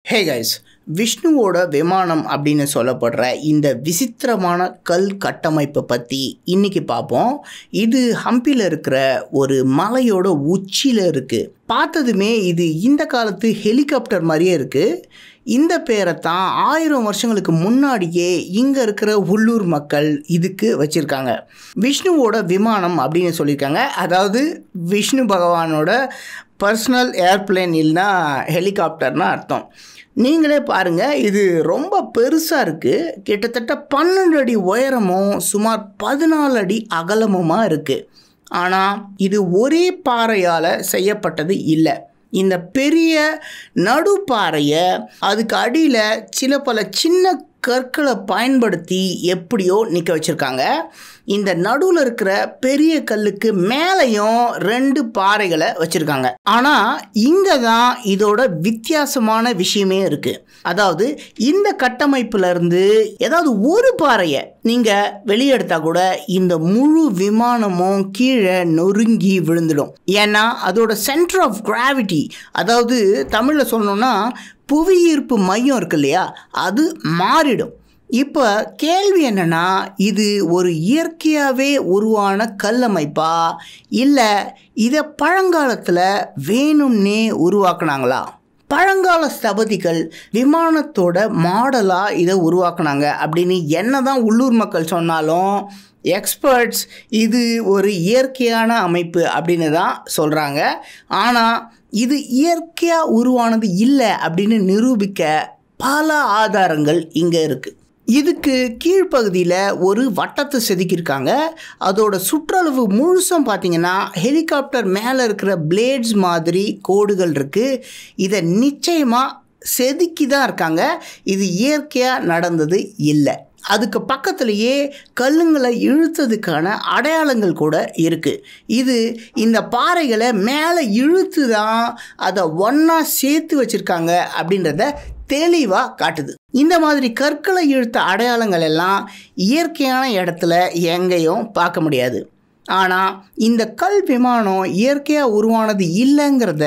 hey guys விஷ்ணுவோட விமானம் அப்படின்னு சொல்லப்படுற இந்த விசித்திரமான கல் கட்டமைப்பை பற்றி இன்னைக்கு பார்ப்போம் இது ஹம்பியில் இருக்கிற ஒரு மலையோட உச்சியில் இருக்குது பார்த்ததுமே இது இந்த காலத்து ஹெலிகாப்டர் மாதிரியே இருக்குது இந்த பேரை தான் ஆயிரம் வருஷங்களுக்கு முன்னாடியே இங்கே இருக்கிற உள்ளூர் மக்கள் இதுக்கு வச்சுருக்காங்க விஷ்ணுவோட விமானம் அப்படின்னு சொல்லியிருக்காங்க அதாவது விஷ்ணு பகவானோட பர்சனல் ஏர்பிளேன் இல்லைனா ஹெலிகாப்டர்னு அர்த்தம் நீங்களே பாருங்கள் இது ரொம்ப பெருசாக இருக்குது கிட்டத்தட்ட பன்னெண்டு அடி உயரமும் சுமார் பதினாலு அடி அகலமுமாக இருக்குது ஆனால் இது ஒரே பாறையால் செய்யப்பட்டது இல்லை இந்த பெரிய நடுப்பாறையை அதுக்கு அடியில் சில பல சின்ன கற்களை பயன்படுத்தி எப்படியோ நிற்க வச்சுருக்காங்க இந்த நடுவில் இருக்கிற பெரிய கல்லுக்கு மேலேயும் ரெண்டு பாறைகளை வச்சுருக்காங்க ஆனால் இங்கே தான் இதோட வித்தியாசமான விஷயமே இருக்குது அதாவது இந்த கட்டமைப்புலேருந்து ஏதாவது ஒரு பாறையை நீங்கள் வெளியெடுத்தால் கூட இந்த முழு விமானமும் கீழே நொறுங்கி விழுந்துடும் ஏன்னா அதோட சென்டர் ஆஃப் கிராவிட்டி அதாவது தமிழில் சொல்லணும்னா புவியீர்ப்பு மையம் இருக்கு இல்லையா அது மாறிடும் இப்போ கேள்வி என்னென்னா இது ஒரு இயற்கையாகவே உருவான கல்லமைப்பா இல்லை இதை பழங்காலத்தில் வேணும்னே உருவாக்குனாங்களா பழங்கால ஸ்தபதிகள் விமானத்தோட மாடலாக இதை உருவாக்குனாங்க அப்படின்னு என்ன தான் உள்ளூர் மக்கள் சொன்னாலும் எக்ஸ்பர்ட்ஸ் இது ஒரு இயற்கையான அமைப்பு அப்படின்னு தான் சொல்கிறாங்க ஆனால் இது இயற்கையாக உருவானது இல்லை அப்படின்னு நிரூபிக்க பல ஆதாரங்கள் இங்கே இருக்குது இதுக்கு கீழ்ப்பகுதியில் ஒரு வட்டத்தை செதுக்கியிருக்காங்க அதோட சுற்றளவு முழுசும் பார்த்தீங்கன்னா ஹெலிகாப்டர் மேலே இருக்கிற பிளேட்ஸ் மாதிரி கோடுகள் இருக்குது இதை நிச்சயமாக செதுக்கி தான் இருக்காங்க இது இயற்கையாக நடந்தது இல்லை அதுக்கு பக்கத்துலேயே கல்லுங்களை இழுத்ததுக்கான அடையாளங்கள் கூட இருக்குது இது இந்த பாறைகளை மேலே இழுத்து தான் அதை ஒன்றா சேர்த்து வச்சுருக்காங்க அப்படின்றத தெளிவாக காட்டுது இந்த மாதிரி கற்களை இழுத்த அடையாளங்கள் எல்லாம் இயற்கையான இடத்துல எங்கேயும் பார்க்க முடியாது ஆனால் இந்த கல் விமானம் இயற்கையாக உருவானது இல்லைங்கிறத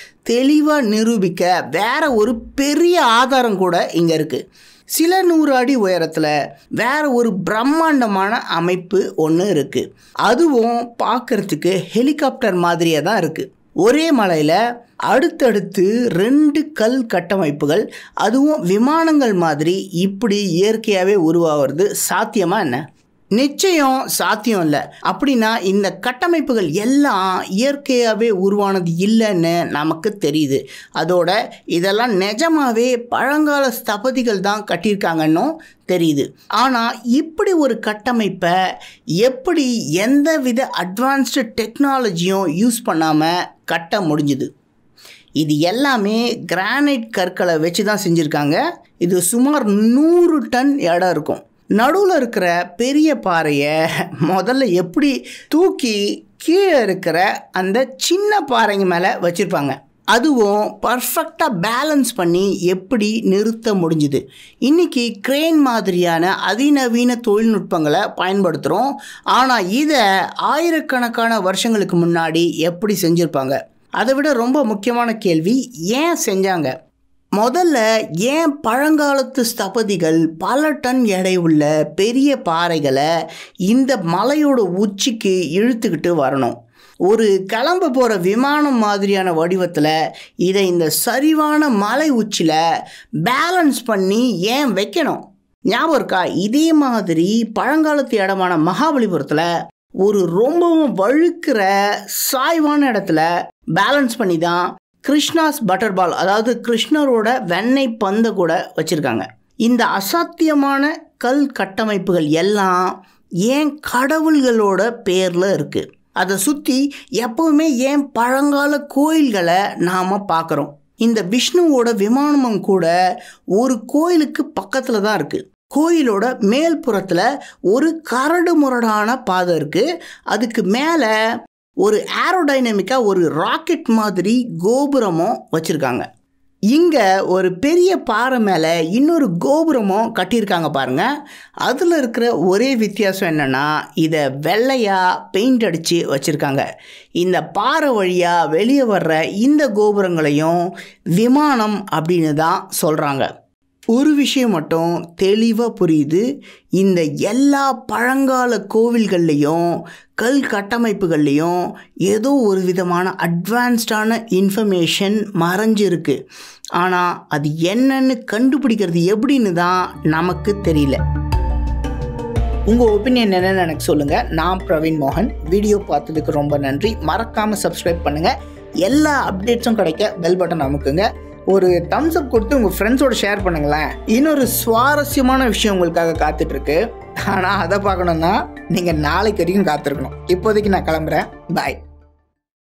தெளிவாக நிரூபிக்க வேற ஒரு பெரிய ஆதாரம் கூட இங்கே இருக்குது சில நூறு அடி உயரத்தில் வேற ஒரு பிரம்மாண்டமான அமைப்பு ஒன்று இருக்குது அதுவும் பார்க்குறதுக்கு ஹெலிகாப்டர் மாதிரியே தான் இருக்குது ஒரே மலையில் அடுத்தடுத்து ரெண்டு கல் கட்டமைப்புகள் அதுவும் விமானங்கள் மாதிரி இப்படி இயற்கையாகவே உருவாகிறது சாத்தியமாக என்ன நிச்சயம் சாத்தியம் இல்லை அப்படின்னா இந்த கட்டமைப்புகள் எல்லாம் இயற்கையாகவே உருவானது இல்லைன்னு நமக்கு தெரியுது அதோட இதெல்லாம் நிஜமாவே பழங்கால ஸ்தபதிகள் தான் கட்டியிருக்காங்கன்னும் தெரியுது ஆனால் இப்படி ஒரு கட்டமைப்பை எப்படி எந்த வித அட்வான்ஸ்டு டெக்னாலஜியும் யூஸ் பண்ணாமல் கட்ட முடிஞ்சுது இது எல்லாமே கிரானைட் கற்களை வச்சு தான் செஞ்சுருக்காங்க இது சுமார் நூறு டன் இடம் இருக்கும் நடுவில் இருக்கிற பெரிய பாறையை முதல்ல எப்படி தூக்கி கீழே இருக்கிற அந்த சின்ன பாறைங்க மேலே வச்சுருப்பாங்க அதுவும் பர்ஃபெக்டாக பேலன்ஸ் பண்ணி எப்படி நிறுத்த முடிஞ்சுது இன்றைக்கி க்ரெயின் மாதிரியான அதிநவீன தொழில்நுட்பங்களை பயன்படுத்துகிறோம் ஆனால் இதை ஆயிரக்கணக்கான வருஷங்களுக்கு முன்னாடி எப்படி செஞ்சுருப்பாங்க அதை விட ரொம்ப முக்கியமான கேள்வி ஏன் செஞ்சாங்க முதல்ல ஏன் பழங்காலத்து ஸ்தபதிகள் பல டன் எடை உள்ள பெரிய பாறைகளை இந்த மலையோட உச்சிக்கு இழுத்துக்கிட்டு வரணும் ஒரு கிளம்ப போகிற விமானம் மாதிரியான வடிவத்தில் இதை இந்த சரிவான மலை உச்சியில் பேலன்ஸ் பண்ணி ஏன் வைக்கணும் ஞாபகம் இருக்கா இதே மாதிரி பழங்காலத்து இடமான மகாபலிபுரத்தில் ஒரு ரொம்பவும் வழுக்கிற சாய்வான இடத்துல பேலன்ஸ் பண்ணி தான் கிருஷ்ணாஸ் பட்டர் பால் அதாவது கிருஷ்ணரோட வெண்ணெய் பந்தை கூட வச்சுருக்காங்க இந்த அசாத்தியமான கல் கட்டமைப்புகள் எல்லாம் ஏன் கடவுள்களோட பேரில் இருக்குது அதை சுற்றி எப்பவுமே ஏன் பழங்கால கோயில்களை நாம் பார்க்குறோம் இந்த விஷ்ணுவோட விமானமும் கூட ஒரு கோயிலுக்கு பக்கத்தில் தான் இருக்குது கோயிலோட மேல் புறத்தில் ஒரு கரடு முரடான பாதை இருக்குது அதுக்கு மேலே ஒரு ஏரோடைனமிக்காக ஒரு ராக்கெட் மாதிரி கோபுரமும் வச்சுருக்காங்க இங்கே ஒரு பெரிய பாறை மேலே இன்னொரு கோபுரமும் கட்டியிருக்காங்க பாருங்க அதில் இருக்கிற ஒரே வித்தியாசம் என்னென்னா இதை வெள்ளையாக பெயிண்ட் அடித்து வச்சுருக்காங்க இந்த பாறை வழியாக வெளியே வர்ற இந்த கோபுரங்களையும் விமானம் அப்படின்னு தான் சொல்கிறாங்க ஒரு விஷயம் மட்டும் தெளிவாக புரியுது இந்த எல்லா பழங்கால கோவில்கள்லேயும் கல் கட்டமைப்புகள்லேயும் ஏதோ ஒரு விதமான அட்வான்ஸ்டான இன்ஃபர்மேஷன் மறைஞ்சிருக்கு ஆனால் அது என்னன்னு கண்டுபிடிக்கிறது எப்படின்னு தான் நமக்கு தெரியல உங்கள் ஒப்பீனியன் என்னென்னு எனக்கு சொல்லுங்கள் நான் பிரவீன் மோகன் வீடியோ பார்த்ததுக்கு ரொம்ப நன்றி மறக்காமல் சப்ஸ்கிரைப் பண்ணுங்கள் எல்லா அப்டேட்ஸும் கிடைக்க பெல் பட்டன் அமுக்குங்க ஒரு தம்ஸ் அப் கொடுத்து உங்கள் ஃப்ரெண்ட்ஸோட ஷேர் பண்ணுங்களேன் இன்னொரு சுவாரஸ்யமான விஷயம் உங்களுக்காக காத்துட்ருக்கு ஆனால் அதை பார்க்கணுன்னா நீங்கள் நாளைக்கு வரைக்கும் காத்திருக்கணும் இப்போதைக்கு நான் கிளம்புறேன் பாய்